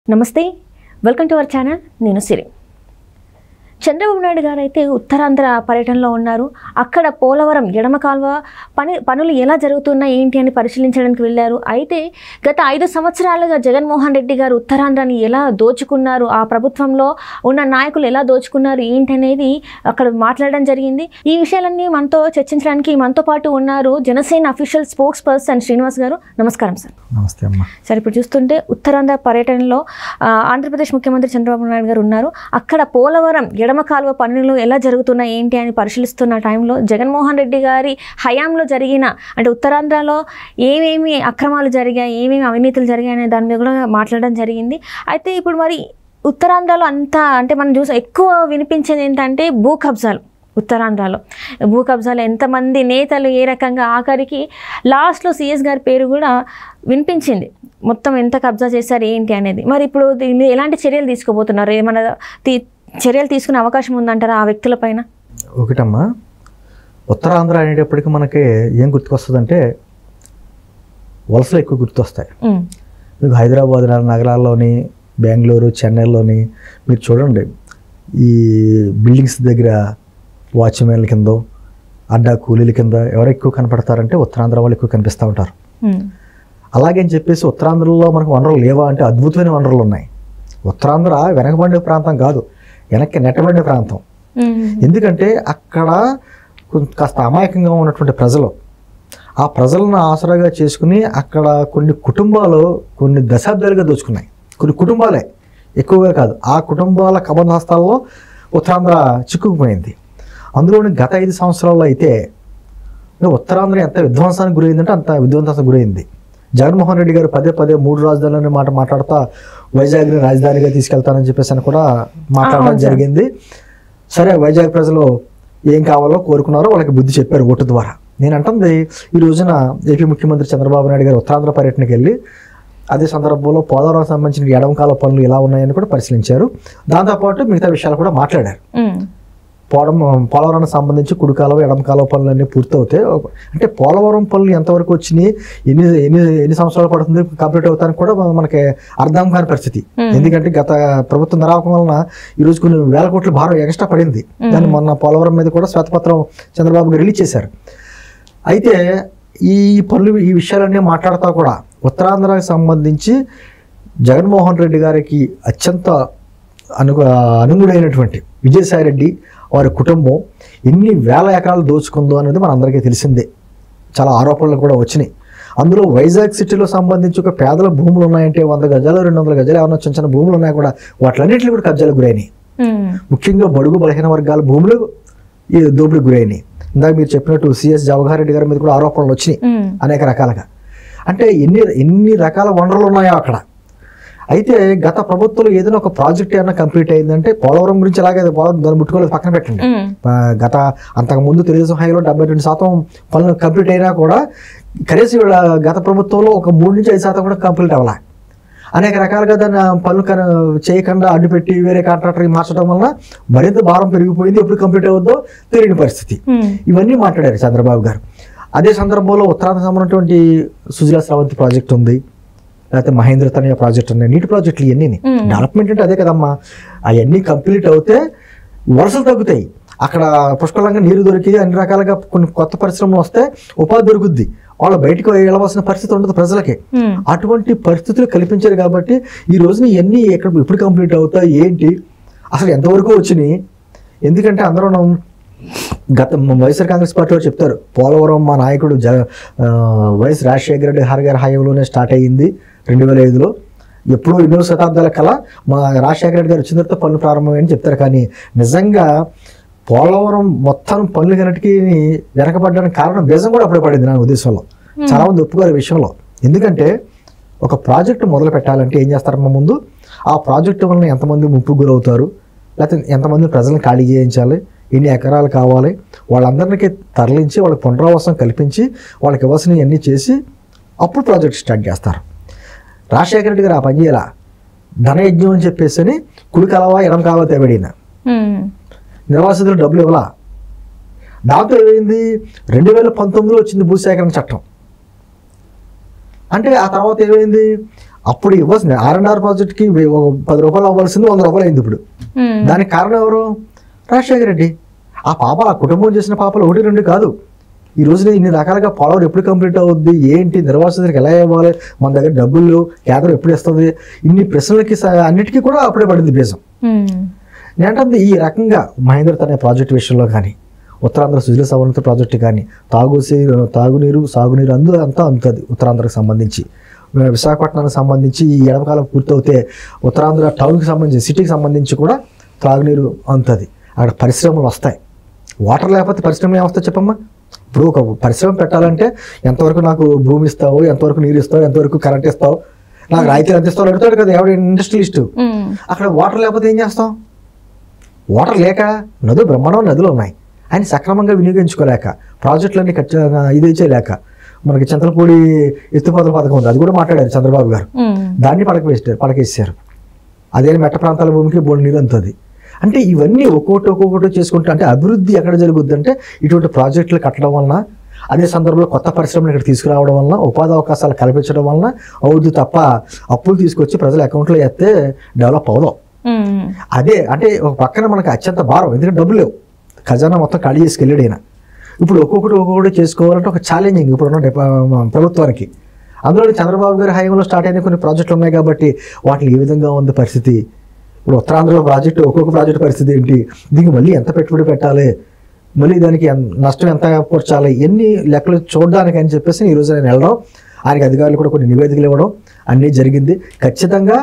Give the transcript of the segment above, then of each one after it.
నమస్తే welcome to our channel నేను సిరి చంద్రబాబు నాయుడు గారు అయితే ఉత్తరాంధ్ర పర్యటనలో ఉన్నారు అక్కడ పోలవరం ఎడమ కాల్వ పని పనులు ఎలా జరుగుతున్నాయి ఏంటి అని పరిశీలించడానికి వెళ్ళారు అయితే గత ఐదు సంవత్సరాలుగా జగన్మోహన్ రెడ్డి గారు ఉత్తరాంధ్రని ఎలా దోచుకున్నారు ఆ ప్రభుత్వంలో ఉన్న నాయకులు ఎలా దోచుకున్నారు ఏంటి అనేది అక్కడ మాట్లాడడం జరిగింది ఈ విషయాలన్నీ మనతో చర్చించడానికి మనతో పాటు ఉన్నారు Janasena official spokesperson Srinivas garu నమస్కారం సార్ నమస్తే అమ్మా సరే ఇప్పుడు చూస్తుంటే ఉత్తరాంధ్ర పర్యటనలో ఆ, ఆంధ్రప్రదేశ్ ముఖ్యమంత్రి చంద్రబాబు నాయుడు గారు ఉన్నారు అక్కడ పోలవరం ఎడమ కాలువ పనులు ఎలా జరుగుతున్నాయి ఏంటి అని పరిశీలిస్తున్న టైంలో జగన్మోహన్ రెడ్డి గారి హయాంలో జరిగిన అంటే ఉత్తరాంధ్రలో ఏమేమి అక్రమాలు జరిగాయి ఏమేమి అవినీతులు జరిగాయి అనే దాని మీద కూడా మాట్లాడడం జరిగింది అయితే ఇప్పుడు మరి ఉత్తరాంధ్రలో అంతా అంటే మనం చూసాం ఎక్కువ వినిపించేది ఏంటంటే భూ కబ్జాలు ఉత్తరాంధ్రలో భూ కబ్జాలు ఎంతమంది నేతలు ఏ రకంగా ఆఖరికి లాస్ట్లో సిఎస్ గారి పేరు కూడా వినిపించింది మొత్తం ఎంత కబ్జా చేశారు ఏంటి అనేది మరి ఇప్పుడు దీని మీద ఎలాంటి చర్యలు తీసుకోబోతున్నారు ఏమైనా తీ- చర్యలు తీసుకునే అవకాశం ఉందంటారా ఆ వ్యక్తుల పైన ఒకటమ్మా ఉత్తరాంధ్ర అనేటప్పటికి మనకి ఏం గుర్తుకొస్తుందంటే వలసలు ఎక్కువ గుర్తొస్తాయి ఉమ్, మీకు హైదరాబాద్ లాంటి నగరాల్లోని బెంగళూరు చెన్నైలోని మీరు చూడండి ఈ బిల్డింగ్స్ దగ్గర వాచ్మెన్ల కింద అడ్డా కూలీల కింద ఎవరు ఎక్కువ కనపడతారంటే ఉత్తరాంధ్ర వాళ్ళు ఎక్కువ కనిపిస్తూ ఉంటారు ఉమ్, అలాగని చెప్పేసి ఉత్తరాంధ్రలో మనకు వనరులు లేవా అంటే అద్భుతమైన వనరులు ఉన్నాయి ఉత్తరాంధ్ర వెనకబడే ప్రాంతం కాదు వెనక్కి నెట్టబడే ప్రాంతం ఉమ్, ఎందుకంటే అక్కడ కొంత- కాస్త అమాయకంగా ఉన్నటువంటి ప్రజలు ఆ ప్రజలను ఆసరాగా చేసుకుని అక్కడ కొన్ని కుటుంబాలు కొన్ని దశాబ్దాలుగా దోచుకున్నాయి కొన్ని కుటుంబాలే ఎక్కువగా కాదు ఆ కుటుంబాల కబంధ హస్తాల్లో ఉత్తరాంధ్ర చిక్కుకుపోయింది అందులోని గత ఐదు సంవత్సరాల్లో అయితే ఇంకా ఉత్తరాంధ్ర ఎంత విధ్వంసానికి గురైందంటే అంత విధ్వంసానికి గురైంది జగన్మోహన్ రెడ్డి గారు పదే పదే మూడు రాజధానులు మాట మాట్లాడుతా వైజాగ్ని రాజధానిగా తీసుకెళ్తానని చెప్పేసి అని కూడా మాట్లాడడం అవును సార్. జరిగింది సరే వైజాగ్ ప్రజలు ఏం కావాలో కోరుకున్నారో వాళ్ళకి బుద్ధి చెప్పారు ఓటు ద్వారా నేను అంటుంది ఈ రోజున ఏపీ ముఖ్యమంత్రి చంద్రబాబు నాయుడు గారు ఉత్తరాంధ్ర పర్యటనకి వెళ్ళి అదే సందర్భంలో పోలవరం సంబంధించిన ఎడమకాల పనులు ఎలా ఉన్నాయని కూడా పరిశీలించారు దాంతోపాటు మిగతా విషయాలు కూడా మాట్లాడారు ఉమ్, పోవడం పోలవరానికి సంబంధించి కుడి కాలువ ఎడమ కాలువ పనులు అన్నీ పూర్తవుతాయి అంటే పోలవరం పనులు ఎంతవరకు వచ్చినాయి ఎన్ని ఎన్ని ఎన్ని సంవత్సరాలు పడుతుంది కంప్లీట్ అవుతానికి కూడా మనకి అర్థం కాని పరిస్థితి Hmm. ఎందుకంటే గత ప్రభుత్వం నిరాపకం వలన ఈరోజు కొన్ని వేల కోట్ల భారం ఎక్స్ట్రా పడింది దాన్ని మొన్న పోలవరం మీద కూడా శ్వేతపత్రం చంద్రబాబు గారు రిలీజ్ చేశారు అయితే ఈ పనులు ఈ విషయాలన్నీ మాట్లాడుతూ కూడా ఉత్తరాంధ్రకు సంబంధించి జగన్మోహన్ రెడ్డి గారికి అత్యంత అను అనుగుడైనటువంటి విజయసాయి రెడ్డి వారి కుటుంబం ఎన్ని వేల ఎకరాలు దోచుకుందో అనేది మనందరికీ తెలిసిందే చాలా ఆరోపణలు కూడా వచ్చినాయి అందులో వైజాగ్ సిటీలో సంబంధించి ఒక పేదల భూములు ఉన్నాయంటే వంద గజాలు రెండు వందల గజాలు ఏమన్నా చిన్న చిన్న భూములు ఉన్నాయి కూడా వాటిలన్నింటినీ కూడా కబ్జాలకు గురైనాయి ఉమ్, ముఖ్యంగా బడుగు బలహీన వర్గాల భూములు ఈ దోపిడీకి గురైనాయి ఇందాక మీరు చెప్పినట్టు సిఎస్ జవహర్ రెడ్డి గారి మీద కూడా ఆరోపణలు వచ్చినాయి ఉమ్, అనేక రకాలుగా అంటే ఎన్ని ఎన్ని రకాల వనరులు ఉన్నాయో అక్కడ అయితే గత ప్రభుత్వంలో ఏదైనా ఒక ప్రాజెక్ట్ ఏమైనా కంప్లీట్ అయిందంటే పోలవరం గురించి అలాగే పోలవరం దాన్ని ముట్టుకోలేదు పక్కన పెట్టండి ఉమ్, ఆ, గత అంతకుముందు తెలుగుదేశం హైలో డెబ్బై రెండు శాతం పనులు కంప్లీట్ అయినా కూడా కనీసం వీళ్ళ గత ప్రభుత్వంలో ఒక మూడు నుంచి ఐదు శాతం కూడా కంప్లీట్ అవ్వాల అనేక రకాలుగా దాన్ని ఆ పనులు కన చేయకుండా అడ్డుపెట్టి వేరే కాంట్రాక్టర్కి మార్చడం వలన మరింత భారం పెరిగిపోయింది ఎప్పుడు కంప్లీట్ అవుద్దో తెలియని పరిస్థితి ఉమ్, ఇవన్నీ మాట్లాడారు చంద్రబాబు గారు అదే సందర్భంలో ఉత్తరాంధ్ర సంబంధించినటువంటి సుజలా స్రవంతి ప్రాజెక్ట్ ఉంది లేకపోతే మహేంద్ర తనయ ప్రాజెక్ట్ ఉన్నాయి నీటి ప్రాజెక్టులు ఇవన్నీ Hmm. డెవలప్మెంట్ అంటే అదే కదమ్మా అవన్నీ కంప్లీట్ అవుతే వలసలు తగ్గుతాయి అక్కడ పుష్కలంగా నీరు దొరికి అన్ని రకాలుగా కొన్ని కొత్త పరిశ్రమలు వస్తే ఉపాధి దొరుకుద్ది వాళ్ళు బయటకు వెళ్ళవలసిన పరిస్థితి ఉండదు ప్రజలకి ఉమ్, అటువంటి పరిస్థితులు కల్పించారు కాబట్టి ఈ రోజున ఇవన్నీ ఎక్కడ ఎప్పుడు కంప్లీట్ అవుతాయి ఏంటి అసలు ఎంతవరకు వచ్చినాయి ఎందుకంటే అందరూ గత వైఎస్ఆర్ కాంగ్రెస్ పార్టీ వారు చెప్తారు పోలవరం మా నాయకుడు జ ఆ, వైఎస్ రాజశేఖర రెడ్డి హర్ గారి హయాంలోనే స్టార్ట్ అయ్యింది రెండు వేల ఐదులో ఎప్పుడో ఎన్నో శతాబ్దాల కల మా రాజశేఖర రెడ్డి గారు వచ్చిన తర్వాత పనులు ప్రారంభమని చెప్తారు కానీ నిజంగా పోలవరం మొత్తం పనులు కనుటికి వెనకబడ్డానికి కారణం బీజం కూడా అప్పుడే పడింది నా ఉద్దేశంలో చాలా మంది ఒప్పుకోరు ఈ విషయంలో ఎందుకంటే ఒక ప్రాజెక్టు మొదలు పెట్టాలంటే ఏం చేస్తారమ్మా ముందు ఆ ప్రాజెక్టు వలన ఎంతమంది ముప్పు గురవుతారు లేకపోతే ఎంతమంది ప్రజలను ఖాళీ చేయించాలి ఎన్ని ఎకరాలు కావాలి వాళ్ళందరికీ తరలించి వాళ్ళకి పునరావాసం కల్పించి వాళ్ళకి ఇవ్వాల్సినవి అన్నీ చేసి అప్పుడు ప్రాజెక్ట్ స్టార్ట్ చేస్తారు రాజశేఖర రెడ్డి గారు ఆ పని చేయాల ధనయజ్ఞం అని చెప్పేసి అని కుడి కాలవా ఎడం కాలవా తెబడిన ఉమ్, నిర్వాసితులు డబ్బులు ఇవ్వాల దాంతో ఏమైంది రెండు వేల పంతొమ్మిదిలో వచ్చింది భూసేకరణ చట్టం అంటే ఆ తర్వాత ఏమైంది అప్పుడు ఇవ్వాల్సింది ఆర్ అండ్ ఆర్ ప్రాజెక్ట్కి వె- ఒక పది రూపాయలు అవ్వాల్సింది వంద రూపాయలు అయింది ఇప్పుడు ఉమ్. దానికి కారణం ఎవరు రాజశేఖర రెడ్డి ఆ పాప ఆ కుటుంబం చేసిన పాపలు ఒకటి రెండు కాదు ఈ రోజున ఇన్ని రకాలుగా పోలవరం ఎప్పుడు కంప్లీట్ అవుద్ది ఏంటి నిర్వాసితులకు ఎలా ఇవ్వాలి మన దగ్గర డబ్బులు కేంద్రం ఎప్పుడు ఇస్తుంది ఇన్ని ప్రశ్నలకి స- అన్నిటికీ కూడా అప్పుడే పడింది బీజం ఉమ్. నేనంటే ఈ రకంగా మహేంద్ర అనే ప్రాజెక్ట్ విషయంలో కానీ ఉత్తరాంధ్ర సుజల సవరణ ప్రాజెక్టు కానీ తాగుసే తాగునీరు సాగునీరు అందు అంతా అందుతుంది ఉత్తరాంధ్రకు సంబంధించి విశాఖపట్నానికి సంబంధించి ఈ ఎడమకాలం పూర్తవుతే ఉత్తరాంధ్ర టౌన్కి సంబంధించి సిటీకి సంబంధించి కూడా తాగునీరు అందుతుంది అక్కడ పరిశ్రమలు వస్తాయి వాటర్ లేకపోతే పరిశ్రమలు ఏమొస్తాయి చెప్పమ్మా ఇప్పుడు ఒక పరిశ్రమ పెట్టాలంటే ఎంతవరకు నాకు భూమి ఇస్తావు ఎంతవరకు నీరు ఇస్తావు ఎంతవరకు కరెంట్ ఇస్తావు నాకు రాయితీలు ఎంత ఇస్తావు అని అడుగుతాడు కదా ఎవడ ఇండస్ట్రియలిస్ట్ ఉమ్. అక్కడ వాటర్ లేకపోతే ఏం చేస్తాం వాటర్ లేక నదులు బ్రహ్మాండం నదులు ఉన్నాయి ఆయన సక్రమంగా వినియోగించుకోలేక ప్రాజెక్టులన్నీ ఖర్చు ఇది చేయలేక మనకి చంద్రపూడి ఎత్తుపోతల పథకం ఉంది అది కూడా మాట్లాడారు చంద్రబాబు గారు ఉమ్. దాన్ని పడకేసారు పడకేసారు అదే మెట్ట ప్రాంతాల భూమికి బోడి నీరు అందుతుంది అంటే ఇవన్నీ ఒక్కొక్కటి ఒక్కొక్కటి చేసుకుంటే అంటే అభివృద్ధి ఎక్కడ జరుగుద్ది అంటే ఇటువంటి ప్రాజెక్టులు కట్టడం వలన అదే సందర్భంలో కొత్త పరిశ్రమలు ఇక్కడ తీసుకురావడం వలన ఉపాధి అవకాశాలు కల్పించడం వలన అవుద్ది తప్ప అప్పులు తీసుకొచ్చి ప్రజల అకౌంట్లో వేస్తే డెవలప్ అవుదాం ఉమ్. అదే అంటే ఒక పక్కన మనకు అత్యంత భారం ఎందుకంటే డబ్బులు లేవు ఖజానా మొత్తం ఖాళీ చేసుకెళ్ళాడు ఆయన ఇప్పుడు ఒక్కొక్కటి ఒక్కొక్కటి చేసుకోవాలంటే ఒక ఛాలెంజింగ్ ఇప్పుడున్న డిపా- ప్రభుత్వానికి అందులో చంద్రబాబు గారి హయాంలో స్టార్ట్ అయిన కొన్ని ప్రాజెక్టులు ఉన్నాయి కాబట్టి వాటిని ఏ విధంగా ఉంది పరిస్థితి ఇప్పుడు ఉత్తరాంధ్రలో ప్రాజెక్టు ఒక్కొక్క ప్రాజెక్టు పరిస్థితి ఏంటి దీనికి మళ్ళీ ఎంత పెట్టుబడి పెట్టాలి మళ్ళీ దానికి ఎన్- నష్టం ఎంత కూర్చాలి ఎన్ని లెక్కలు చూడడానికి అని చెప్పేసి ఈరోజు నేను వెళ్ళడం ఆయనకి అధికారులు కూడా కొన్ని నివేదికలు ఇవ్వడం అన్నీ జరిగింది ఖచ్చితంగా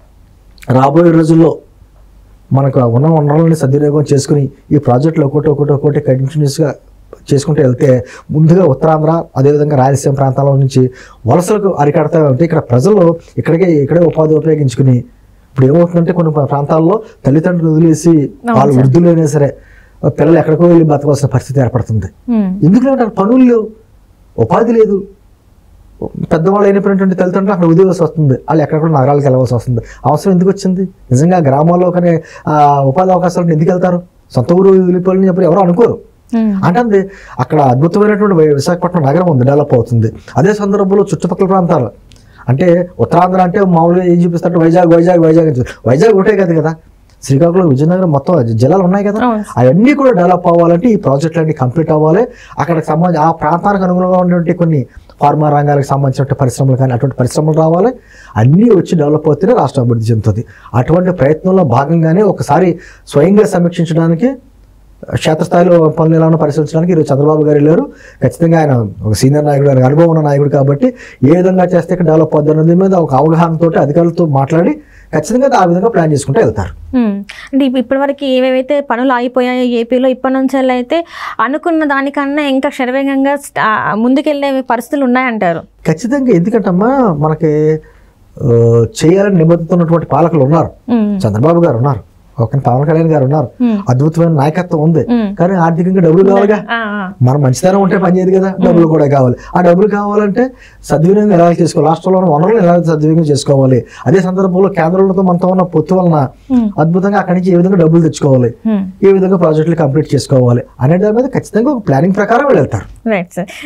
రాబోయే రోజుల్లో మనకు ఆ ఉన్న వనరులని సద్వినియోగం చేసుకుని ఈ ప్రాజెక్టులు ఒకటి ఒకటి ఒకటి కంటిన్యూస్గా చేసుకుంటూ వెళ్తే ముందుగా ఉత్తరాంధ్ర అదేవిధంగా రాయలసీమ ప్రాంతాల నుంచి వలసలకు అరికడతా ఉంటే ఇక్కడ ప్రజలు ఇక్కడికే ఇక్కడే ఉపాధి ఉపయోగించుకుని ఇప్పుడు ఏమవుతుందంటే కొన్ని ప్రాంతాల్లో తల్లిదండ్రులు వదిలేసి వాళ్ళు సార్. వృద్ధులు అయినా సరే పిల్లలు ఎక్కడికో వెళ్ళి బతకాల్సిన పరిస్థితి ఏర్పడుతుంది ఉమ్. ఎందుకు అంటారు పనులు లేవు ఉపాధి లేదు పెద్దవాళ్ళు అయినటువంటి తల్లిదండ్రులు అక్కడ ఉద్యోగం వస్తుంది వాళ్ళు ఎక్కడెక్కడ నగరాలకు వెళ్ళవలసి వస్తుంది అవసరం ఎందుకు వచ్చింది నిజంగా గ్రామాల్లో కానీ ఆ, ఉపాధి అవకాశాలు ఎందుకు వెళ్తారు సొంత ఊరు వెళ్ళిపోవాలని చెప్పి ఎవరు అనుకోరు ఉమ్. అంటే అక్కడ అద్భుతమైనటువంటి వి- విశాఖపట్నం నగరం ఉంది డెవలప్ అవుతుంది అదే సందర్భంలో చుట్టుపక్కల ప్రాంతాలు అంటే ఉత్తరాంధ్ర అంటే మామూలుగా ఏం చూపిస్తారు వైజాగ్ వైజాగ్ వైజాగ్ అని చెప్పి- వైజాగ్ ఒకటే కదా కదా శ్రీకాకుళం విజయనగరం మొత్తం జిల్లాలు ఉన్నాయి కదా అవును. అవన్నీ కూడా డెవలప్ అవ్వాలంటే ఈ ప్రాజెక్టులు అన్ని కంప్లీట్ అవ్వాలి అక్కడికి సంబంధించి ఆ ప్రాంతానికి అనుగుణంగా ఉన్నటువంటి కొన్ని ఫార్మా రంగాలకు సంబంధించిన పరిశ్రమలు కానీ అటువంటి పరిశ్రమలు రావాలి అన్నీ వచ్చి డెవలప్ అవుతేనే రాష్ట్రం అభివృద్ధి చెందుతుంది అటువంటి ప్రయత్నంలో భాగంగానే ఒకసారి స్వయంగా సమీక్షించడానికి క్షేత్రస్థాయిలో పనులు ఎలా ఉన్నా పరిశీలించడానికి ఈరోజు చంద్రబాబు గారు వెళ్ళారు ఖచ్చితంగా ఆయన ఒక సీనియర్ నాయకుడు ఆయన అనుభవం ఉన్న నాయకుడు కాబట్టి ఏ విధంగా చేస్తే ఇక్కడ డెవలప్ అవుతుంది అన్నది మీద ఒక అవగాహనతో అధికారులతో మాట్లాడి ఖచ్చితంగా ఆ విధంగా ప్లాన్ చేసుకుంటూ వెళ్తారు ఉమ్. అంటే ఇప్- ఇప్పటివరకు ఏవేవైతే పనులు ఆగిపోయాయో ఏపీలో ఇప్పటి నుంచి అయితే అనుకున్న దానికన్నా ఇంకా శరవేగంగా స్టా- ముందుకెళ్ళే పరిస్థితులు ఉన్నాయంటారు ఖచ్చితంగా ఎందుకంటమ్మా మనకి ఆ, చేయాలని నిబద్ధత ఉన్నటువంటి పాలకులు ఉన్నారు ఉమ్. చంద్రబాబు గారు ఉన్నారు ఒక పవన్ కళ్యాణ్ గారు ఉన్నారు ఉమ్. అద్భుతమైన నాయకత్వం ఉంది ఉమ్. కానీ ఆర్థికంగా డబ్బులు కావాలిగా ఆ, ఆ. మనం మంచితనం ఉంటే పని చేయదు కదా డబ్బులు కూడా కావాలి ఆ డబ్బులు కావాలంటే సద్వినియోగం ఎలా చేసుకోవాలి రాష్ట్రంలో ఉన్న వనరులు ఎలా సద్వినియోగం చేసుకోవాలి అదే సందర్భంలో కేంద్రంలో మనతో ఉన్న పొత్తు వలన ఉమ్. అద్భుతంగా అక్కడి నుంచి ఏ విధంగా డబ్బులు తెచ్చుకోవాలి ఉమ్. ఏ విధంగా ప్రాజెక్టులు కంప్లీట్ చేసుకోవాలి అనే దాని మీద ఖచ్చితంగా ఒక ప్లానింగ్ ప్రకారం వెళ్తారు రైట్ సార్